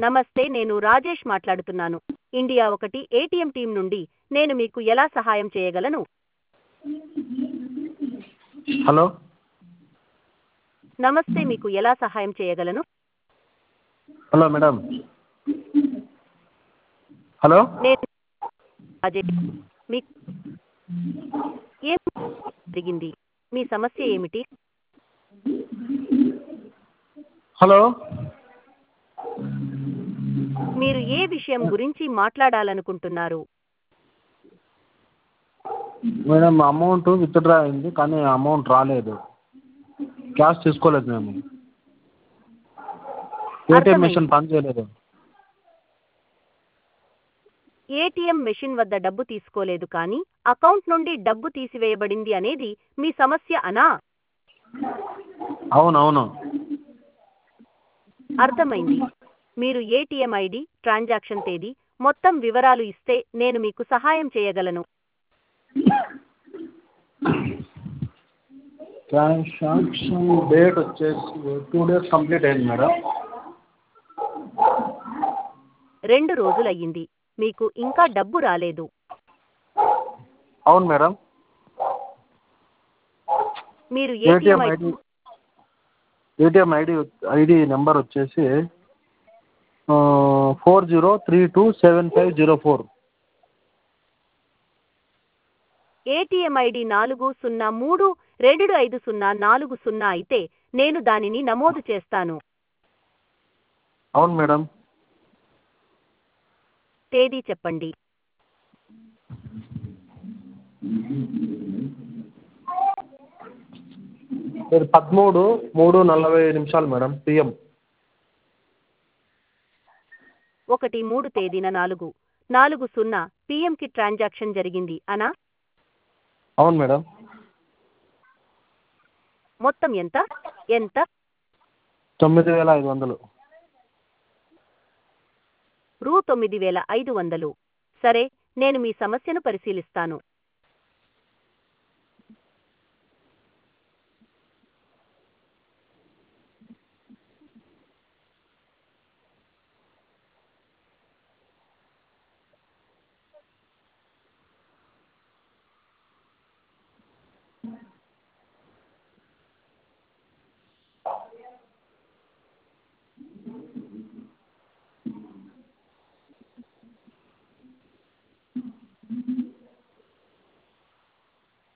నమస్తే నేను రాజేష్ మాట్లాడుతున్నాను ఇండియా ఒకటి ఏటీఎం టీం నుండి నేను మీకు ఎలా సహాయం చేయగలను హలో నమస్తే మీకు ఎలా సహాయం చేయగలను హలో మేడం హలో నేను రాజేష్ మీకు ఏం జరిగింది మీ సమస్య ఏమిటి హలో మీరు ఏ విషయం గురించి మాట్లాడాలనుకుంటున్నారు మేడం అమౌంట్ విత్డ్రా అయింది కానీ అమౌంట్ రాలేదు క్యాష్ తీసుకోలేదు మేము ఏటీఎం అర్థమైంది. మిషన్ పని చేయలేదు ఏటీఎం మెషిన్ వద్ద డబ్బు తీసుకోలేదు కానీ అకౌంట్ నుండి డబ్బు తీసివేయబడింది అనేది మీ సమస్య అనా అవును అవును అర్థమైంది మీరు ఏటీఎం ఐడి ట్రాన్సాక్షన్ తేదీ మొత్తం వివరాలు ఇస్తే నేను మీకు సహాయం చేయగలను ట్రాన్సాక్షన్ డేట్ వచ్చేసి టూ డేస్ కంప్లీట్ అయింది మేడం రెండు రోజులయ్యింది మీకు ఇంకా డబ్బు రాలేదు అవును మేడం మీరు ATM ATM ID ATM ID ID number వచ్చేసి four zero three two seven five zero four ATM ID నాలుగు సున్నా మూడు రెండు ఐదు సున్నా నాలుగు సున్నా అయితే నేను దానిని నమోదు చేస్తాను అవును మేడం తేదీ చెప్పండి ఇది పదమూడు మూడు నలభై నిమిషాలు మేడం పిఎం ఒకటి మూడు తేదీన నాలుగు నాలుగు సున్నా పిఎంకి ట్రాన్సాక్షన్ జరిగింది అనా అవును మేడం మొత్తం ఎంత ఎంత తొమ్మిది వేల ఐదు వందలు రూ తొమ్మిది వేల ఐదు వందలు సరే నేను మీ సమస్యను పరిశీలిస్తాను